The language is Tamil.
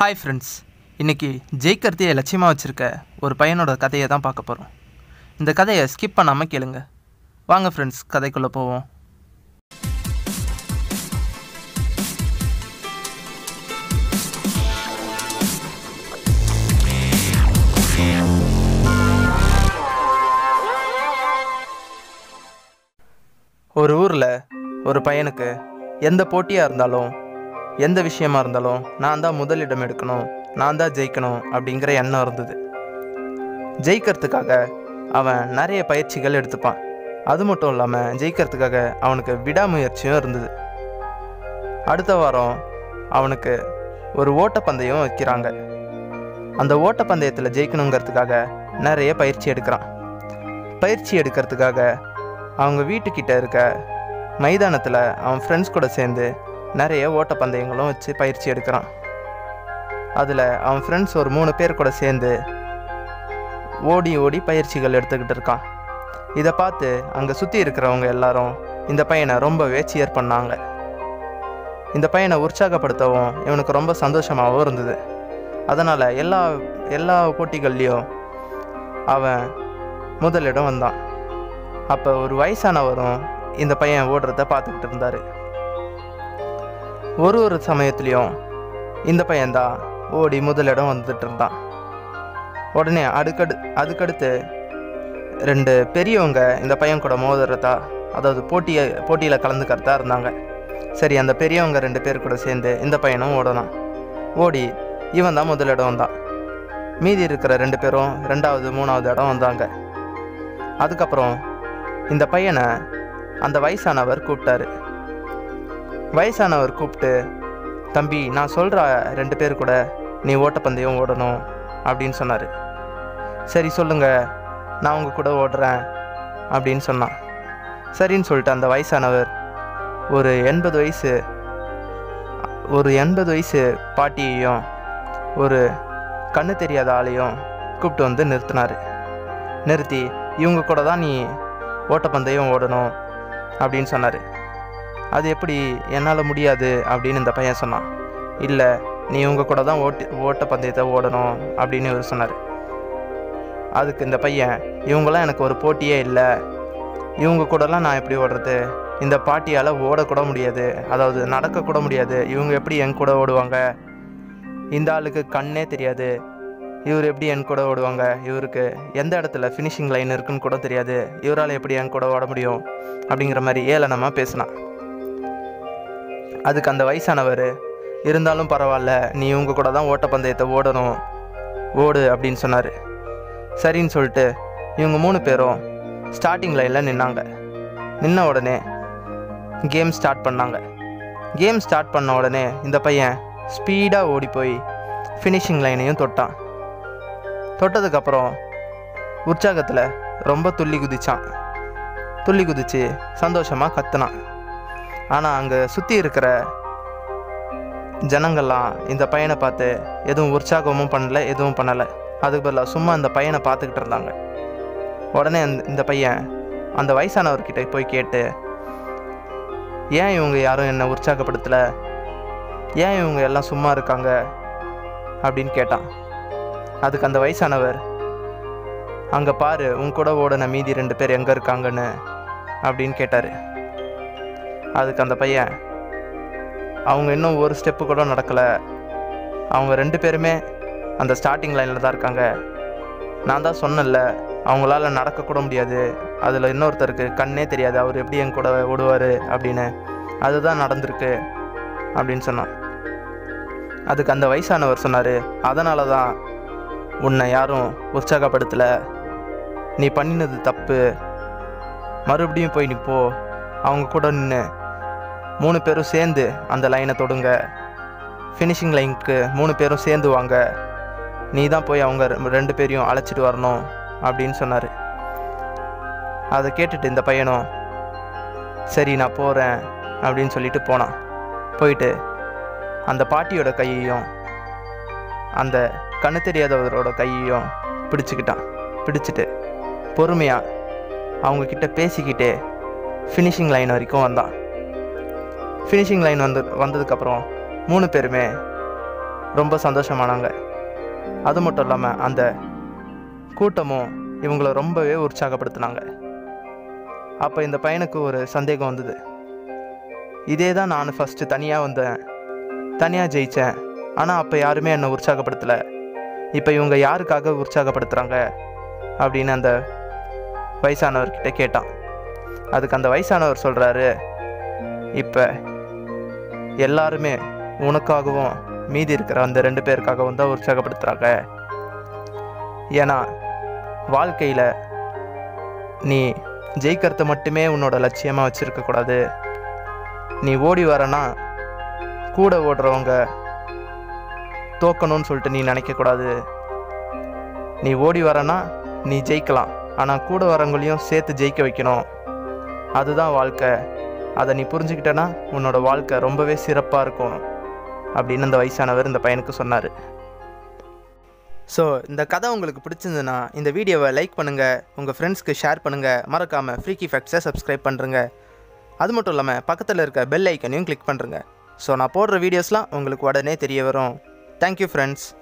ஹாய் ஃப்ரெண்ட்ஸ் இன்றைக்கி ஜெயிக்கிறதையே லட்சியமாக வச்சுருக்க ஒரு பையனோட கதையை தான் பார்க்க போகிறோம் இந்த கதையை ஸ்கிப் பண்ணாமல் கேளுங்க வாங்க ஃப்ரெண்ட்ஸ் கதைக்குள்ளே போவோம் ஒரு ஊரில் ஒரு பையனுக்கு எந்த போட்டியாக இருந்தாலும் எந்த விஷயமா இருந்தாலும் நான் தான் முதலிடம் எடுக்கணும் நான் தான் ஜெயிக்கணும் அப்படிங்கிற எண்ணம் இருந்தது ஜெயிக்கிறதுக்காக அவன் நிறைய பயிற்சிகள் எடுத்துப்பான் அது மட்டும் இல்லாமல் ஜெயிக்கிறதுக்காக அவனுக்கு விடாமுயற்சியும் இருந்தது அடுத்த வாரம் அவனுக்கு ஒரு ஓட்டப்பந்தயம் வைக்கிறாங்க அந்த ஓட்டப்பந்தயத்தில் ஜெயிக்கணுங்கிறதுக்காக நிறைய பயிற்சி எடுக்கிறான் பயிற்சி எடுக்கிறதுக்காக அவங்க வீட்டுக்கிட்ட இருக்க மைதானத்தில் அவன் ஃப்ரெண்ட்ஸ் கூட சேர்ந்து நிறைய ஓட்டப்பந்தயங்களும் வச்சு பயிற்சி எடுக்கிறான் அதில் அவன் ஃப்ரெண்ட்ஸ் ஒரு மூணு பேர் கூட சேர்ந்து ஓடி ஓடி பயிற்சிகள் எடுத்துக்கிட்டு இருக்கான் இதை பார்த்து அங்கே சுற்றி இருக்கிறவங்க எல்லாரும் இந்த பையனை ரொம்பவே சியர் பண்ணாங்க இந்த பையனை உற்சாகப்படுத்தவும் இவனுக்கு ரொம்ப சந்தோஷமாகவும் இருந்தது அதனால் எல்லா எல்லா போட்டிகள்லேயும் அவன் முதலிடம் வந்தான் அப்போ ஒரு வயசானவரும் இந்த பையன் ஓடுறத பார்த்துக்கிட்டு இருந்தார் ஒரு ஒரு சமயத்துலேயும் இந்த பையன்தான் ஓடி முதலிடம் வந்துட்டு இருந்தான் உடனே அடுக்கடு அதுக்கடுத்து ரெண்டு பெரியவங்க இந்த பையன் கூட மோதுறதா அதாவது போட்டியை போட்டியில் கலந்துக்கிறதா இருந்தாங்க சரி அந்த பெரியவங்க ரெண்டு பேர் கூட சேர்ந்து இந்த பையனும் ஓடனான் ஓடி இவன் தான் முதலிடம் வந்தான் மீதி இருக்கிற ரெண்டு பேரும் ரெண்டாவது மூணாவது இடம் வந்தாங்க அதுக்கப்புறம் இந்த பையனை அந்த வயசானவர் கூப்பிட்டாரு வயசானவர் கூப்பிட்டு தம்பி நான் சொல்கிற ரெண்டு பேர் கூட நீ ஓட்டப்பந்தயம் ஓடணும் அப்படின்னு சொன்னார் சரி சொல்லுங்க நான் உங்கள் கூட ஓடுறேன் அப்படின்னு சொன்னான் சரின்னு சொல்லிட்டு அந்த வயசானவர் ஒரு எண்பது வயசு ஒரு எண்பது வயசு பாட்டியையும் ஒரு கண்ணு தெரியாத ஆளையும் கூப்பிட்டு வந்து நிறுத்தினார் நிறுத்தி இவங்க கூட தான் நீ ஓட்டப்பந்தயம் ஓடணும் அப்படின்னு சொன்னார் அது எப்படி என்னால் முடியாது அப்படின்னு இந்த பையன் சொன்னான் இல்லை நீ இவங்க கூட தான் ஓட்டி ஓட்டப்பந்தயத்தை ஓடணும் அப்படின்னு இவர் சொன்னார் அதுக்கு இந்த பையன் இவங்களாம் எனக்கு ஒரு போட்டியே இல்லை இவங்க கூடலாம் நான் எப்படி ஓடுறது இந்த பாட்டியால் ஓடக்கூட முடியாது அதாவது நடக்கக்கூட முடியாது இவங்க எப்படி என் கூட ஓடுவாங்க இந்த ஆளுக்கு கண்ணே தெரியாது இவர் எப்படி என் கூட ஓடுவாங்க இவருக்கு எந்த இடத்துல ஃபினிஷிங் லைன் இருக்குன்னு கூட தெரியாது இவரால் எப்படி என் கூட ஓட முடியும் அப்படிங்கிற மாதிரி ஏளனமாக பேசினான் அதுக்கு அந்த வயசானவர் இருந்தாலும் பரவாயில்ல நீ இவங்க கூட தான் ஓட்டப்பந்தயத்தை ஓடணும் ஓடு அப்படின்னு சொன்னார் சரின்னு சொல்லிட்டு இவங்க மூணு பேரும் ஸ்டார்டிங் லைனில் நின்னாங்க நின்ன உடனே கேம் ஸ்டார்ட் பண்ணாங்க கேம் ஸ்டார்ட் பண்ண உடனே இந்த பையன் ஸ்பீடாக ஓடி போய் ஃபினிஷிங் லைனையும் தொட்டான் தொட்டதுக்கப்புறம் உற்சாகத்தில் ரொம்ப துள்ளி குதிச்சான் துள்ளி குதிச்சு சந்தோஷமாக கத்துனான் ஆனால் அங்கே சுற்றி இருக்கிற ஜனங்கள்லாம் இந்த பையனை பார்த்து எதுவும் உற்சாகமும் பண்ணல எதுவும் பண்ணலை அதுக்கு பதிலாக சும்மா அந்த பையனை பார்த்துக்கிட்டு இருந்தாங்க உடனே அந்த இந்த பையன் அந்த வயசானவர்கிட்ட போய் கேட்டு ஏன் இவங்க யாரும் என்னை உற்சாகப்படுத்தலை ஏன் இவங்க எல்லாம் சும்மா இருக்காங்க அப்படின்னு கேட்டான் அதுக்கு அந்த வயசானவர் அங்கே பாரு உன் கூட ஓடின மீதி ரெண்டு பேர் எங்கே இருக்காங்கன்னு அப்படின்னு கேட்டார் அதுக்கு அந்த பையன் அவங்க இன்னும் ஒரு ஸ்டெப்பு கூட நடக்கலை அவங்க ரெண்டு பேருமே அந்த ஸ்டார்டிங் லைனில் தான் இருக்காங்க நான் தான் சொன்னேன்ல அவங்களால நடக்கக்கூட முடியாது அதில் இன்னொருத்தருக்கு கண்ணே தெரியாது அவர் எப்படி என் கூட ஓடுவார் அப்படின்னு அதுதான் நடந்திருக்கு அப்படின்னு சொன்னான் அதுக்கு அந்த வயசானவர் சொன்னார் அதனால தான் உன்னை யாரும் உற்சாகப்படுத்தலை நீ பண்ணினது தப்பு மறுபடியும் போய் நீ போ அவங்க கூட நின்று மூணு பேரும் சேர்ந்து அந்த லைனை தொடுங்க ஃபினிஷிங் லைனுக்கு மூணு பேரும் சேர்ந்து வாங்க நீ தான் போய் அவங்க ரெ- ரெண்டு பேரையும் அழைச்சிட்டு வரணும் அப்படின்னு சொன்னார் அதை கேட்டுட்டு இந்த பையனும் சரி நான் போகிறேன் அப்படின்னு சொல்லிட்டு போனான் போயிட்டு அந்த பாட்டியோட கையையும் அந்த கண்ணு தெரியாதவரோட கையையும் பிடிச்சிக்கிட்டான் பிடிச்சிட்டு பொறுமையாக அவங்கக்கிட்ட பேசிக்கிட்டே ஃபினிஷிங் லைன் வரைக்கும் வந்தான் ஃபினிஷிங் லைன் வந்து வந்ததுக்கப்புறம் மூணு பேருமே ரொம்ப சந்தோஷமானாங்க அது மட்டும் இல்லாமல் அந்த கூட்டமும் இவங்கள ரொம்பவே உற்சாகப்படுத்தினாங்க அப்போ இந்த பையனுக்கு ஒரு சந்தேகம் வந்தது இதே தான் நான் ஃபஸ்ட்டு தனியாக வந்தேன் தனியாக ஜெயித்தேன் ஆனால் அப்போ யாருமே என்னை உற்சாகப்படுத்தலை இப்போ இவங்க யாருக்காக உற்சாகப்படுத்துகிறாங்க அப்படின்னு அந்த வயசானவர்கிட்ட கேட்டான் அதுக்கு அந்த வயசானவர் சொல்கிறாரு இப்போ எல்லாருமே உனக்காகவும் மீதி இருக்கிற அந்த ரெண்டு பேருக்காகவும் தான் உற்சாகப்படுத்துகிறாங்க ஏன்னா வாழ்க்கையில் நீ ஜெயிக்கிறத மட்டுமே உன்னோட லட்சியமாக வச்சுருக்கக்கூடாது நீ ஓடி வரனா கூட ஓடுறவங்க தோக்கணும்னு சொல்லிட்டு நீ நினைக்கக்கூடாது நீ ஓடி வரனா நீ ஜெயிக்கலாம் ஆனால் கூட வரவங்களையும் சேர்த்து ஜெயிக்க வைக்கணும் அதுதான் வாழ்க்கை அதை நீ புரிஞ்சுக்கிட்டனா உன்னோட வாழ்க்கை ரொம்பவே சிறப்பாக இருக்கும் அப்படின்னு அந்த வயசானவர் இந்த பையனுக்கு சொன்னார் ஸோ இந்த கதை உங்களுக்கு பிடிச்சிருந்ததுன்னா இந்த வீடியோவை லைக் பண்ணுங்கள் உங்கள் ஃப்ரெண்ட்ஸ்க்கு ஷேர் பண்ணுங்கள் மறக்காமல் ஃப்ரீக்கி ஃபேக்ட்ஸை சப்ஸ்கிரைப் பண்ணுறங்க அது மட்டும் இல்லாமல் பக்கத்தில் இருக்க பெல் ஐக்கனையும் கிளிக் பண்ணுறங்க ஸோ நான் போடுற வீடியோஸ்லாம் உங்களுக்கு உடனே தெரிய வரும் தேங்க்யூ ஃப்ரெண்ட்ஸ்